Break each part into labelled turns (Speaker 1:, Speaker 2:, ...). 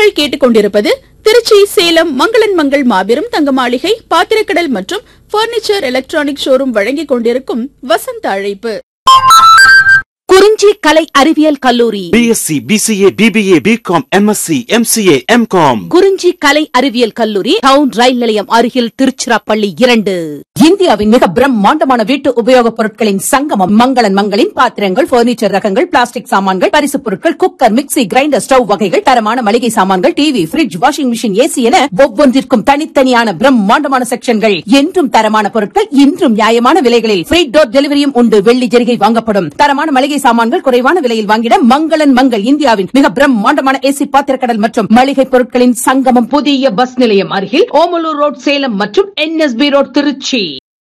Speaker 1: நீங்கள் கேட்டுக்கொண்டிருப்பது திருச்சி சேலம் மங்களன் மங்கள் மாபெரும் தங்க மாளிகை பாத்திரக்கடல் மற்றும் பர்னிச்சர் எலக்ட்ரானிக் ஷோரூம் வழங்கிக் கொண்டிருக்கும் வசந்த அழைப்பு
Speaker 2: குறிஞ்சி கலை அறிவியல் கல்லூரி
Speaker 3: BSc BCA BBA BCom MSc MCA MCom
Speaker 2: Kurinji கலை அறிவியல் கல்லூரி டவுன் ரயில் நிலையம் அருகில் திருச்சிராப்பள்ளி இரண்டு இந்தியாவின் மிக பிரம்மாண்டமான வீட்டு உபயோகப் பொருட்களின் சங்கமம் மங்களன் மங்களின் பாத்திரங்கள் பர்னிச்சர் ரகங்கள் பிளாஸ்டிக் சாமான்கள் பரிசுப் பொருட்கள் குக்கர் மிக்ஸி கிரைண்டர் ஸ்டவ் வகைகள் தரமான மளிகை சாமான்கள் TV fridge washing machine AC என ஒவ்வொன்றிற்கும் தனித்தனியான பிரம்மாண்டமான செக்ஷன்கள் என்றும் தரமான பொருட்கள் இன்றும் நியாயமான விலைகளில் ஃப்ரீ டோர் டெலிவரியும் உண்டு வெள்ளி ஜெரிகை வாங்கப்படும் தரமான மளிகை சாமான்கள் குறைவான விலையில் வாங்கிட மங்களன் மங்கள் இந்தியாவின் மிக பிரம்மாண்டமான ஏசி பாத்திரக்கடல் மற்றும் மளிகை பொருட்களின் சங்கமம் புதிய பஸ் நிலையம் அருகில் ஓமலூர் ரோட் சேலம் மற்றும் என்எஸ்பி ரோட் திருச்சி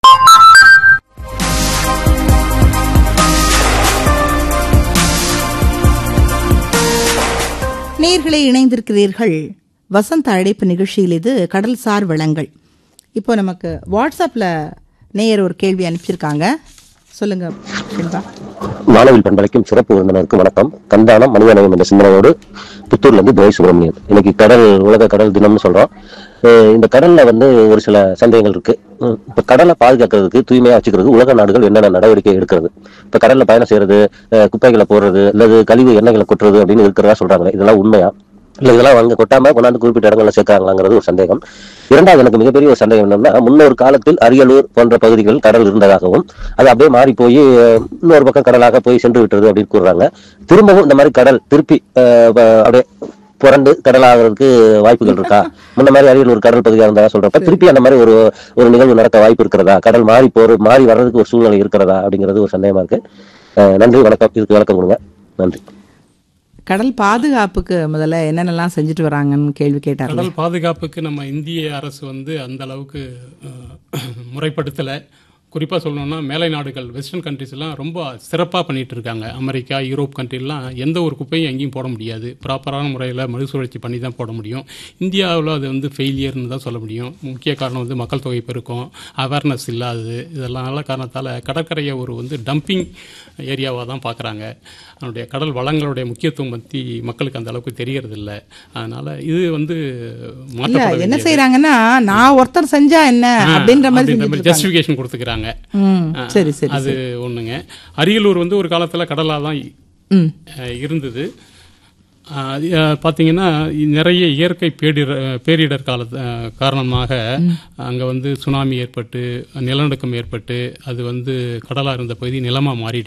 Speaker 4: நேர்களை இணைந்திருக்கிறீர்கள் வசந்த அழைப்பு நிகழ்ச்சியில் இது கடல்சார் வளங்கள் இப்போ நமக்கு வாட்ஸ்அப்பில் நேயர் ஒரு கேள்வி அனுப்பிச்சிருக்காங்க சொல்லுங்க செல்வா
Speaker 5: மாணவில் பண்பலைக்கும் சிறப்பு விருந்தினருக்கும் வணக்கம் கந்தானம் மனிதநேயம் என்ற சிந்தனையோடு புத்தூர்ல இருந்து துரை சுப்பிரமணியன் இன்னைக்கு கடல் உலக கடல் தினம்னு சொல்றோம் அஹ் இந்த கடல்ல வந்து ஒரு சில சந்தேகங்கள் இருக்கு உம் இப்ப கடலை பாதுகாக்கிறதுக்கு தூய்மையா வச்சுக்கிறது உலக நாடுகள் என்னென்ன நடவடிக்கை எடுக்கிறது இப்ப கடல்ல பயணம் செய்யறது அஹ் குப்பைகளை போடுறது அல்லது கழிவு எண்ணெய்களை கொட்டுறது அப்படின்னு இருக்கிறதா சொல்றாங்க இதெல்லாம் உண்மையா இல்ல இதெல்லாம் அங்க கொட்டாம கொண்டாந்து குறிப்பிட்ட இடங்கள்ல சேர்க்காங்களாங்கிறது ஒரு சந்தேகம் இரண்டாவது எனக்கு மிகப்பெரிய ஒரு சந்தேகம் என்னன்னா முன்னொரு காலத்தில் அரியலூர் போன்ற பகுதிகள் கடல் இருந்ததாகவும் அது அப்படியே மாறி போய் அஹ், இன்னொரு பக்கம் கடலாக போய் சென்று விட்டது அப்படின்னு கூறுறாங்க திரும்பவும் இந்த மாதிரி கடல் திருப்பி அஹ், ப- அப்படியே புரண்டு கடலாகிறதுக்கு வாய்ப்புகள் இருக்கா முன்ன மாதிரி அரியலூர் கடல் பகுதியா இருந்தா சொல்றப்ப திருப்பி அந்த மாதிரி ஒரு ஒரு நிகழ்வு நடக்க வாய்ப்பு இருக்கிறதா கடல் மாறி போற மாறி வர்றதுக்கு ஒரு சூழ்நிலை இருக்கிறதா அப்படிங்கிறது ஒரு சந்தேகமா இருக்கு அஹ், நன்றி வணக்கம் இதுக்கு விளக்கம் கொடுங்க நன்றி
Speaker 4: கடல் பாதுகாப்புக்கு முதல்ல என்னென்னலாம் செஞ்சுட்டு வராங்கன்னு கேள்வி கேட்டாங்க
Speaker 6: கடல் பாதுகாப்புக்கு நம்ம இந்திய அரசு வந்து அந்த அளவுக்கு அஹ், முறைப்படுத்தலை குறிப்பாக சொல்லணும்னா மேலை நாடுகள் வெஸ்டர்ன் கண்ட்ரிஸ் எல்லாம் ரொம்ப சிறப்பாக பண்ணிட்டு இருக்காங்க அமெரிக்கா யூரோப் கண்ட்ரிலாம் எந்த ஒரு குப்பையும் எங்கேயும் போட முடியாது ப்ராப்பரான முறையில் மறுசுழற்சி பண்ணி தான் போட முடியும் இந்தியாவில் அது வந்து ஃபெயிலியர்னு தான் சொல்ல முடியும் முக்கிய காரணம் வந்து மக்கள் தொகை பெருக்கம் அவேர்னஸ் இல்லாதது இதெல்லாம் நல்ல காரணத்தால் கடற்கரையை ஒரு வந்து டம்பிங் ஏரியாவாக தான் பார்க்குறாங்க அதனுடைய கடல் வளங்களுடைய முக்கியத்துவம் பற்றி மக்களுக்கு அந்த அளவுக்கு தெரியறதில்ல அதனால் இது வந்து
Speaker 4: இல்ல
Speaker 6: மாற்றப்பட
Speaker 4: என்ன
Speaker 6: வேண்டியது.
Speaker 4: செய்யறாங்கன்னா நான் ஒருத்தர் செஞ்சா என்ன
Speaker 6: ஆ,
Speaker 4: அப்படின்ற மாதிரி செஞ்சுட்டு இருக்காங்க.
Speaker 6: ஜஸ்டிஃபிகேஷன் கொடுத்துக்கிறாங்க
Speaker 4: ம்,
Speaker 6: ஆ,
Speaker 4: சரி சரி
Speaker 6: அது ஒண்ணுங்க அரியலூர் வந்து ஒரு காலத்துல கடலா தான்
Speaker 4: ம்
Speaker 6: அஹ், இருந்தது அஹ், அது, அஹ், பாத்தீங்கன்னா நிறைய இயற்கை பேரிடர் பேரிடர் கால அஹ், காரணமாக அங்க வந்து சுனாமி ஏற்பட்டு நிலநடுக்கம் ஏற்பட்டு அது வந்து கடலா இருந்த பகுதி நிலமா மாறி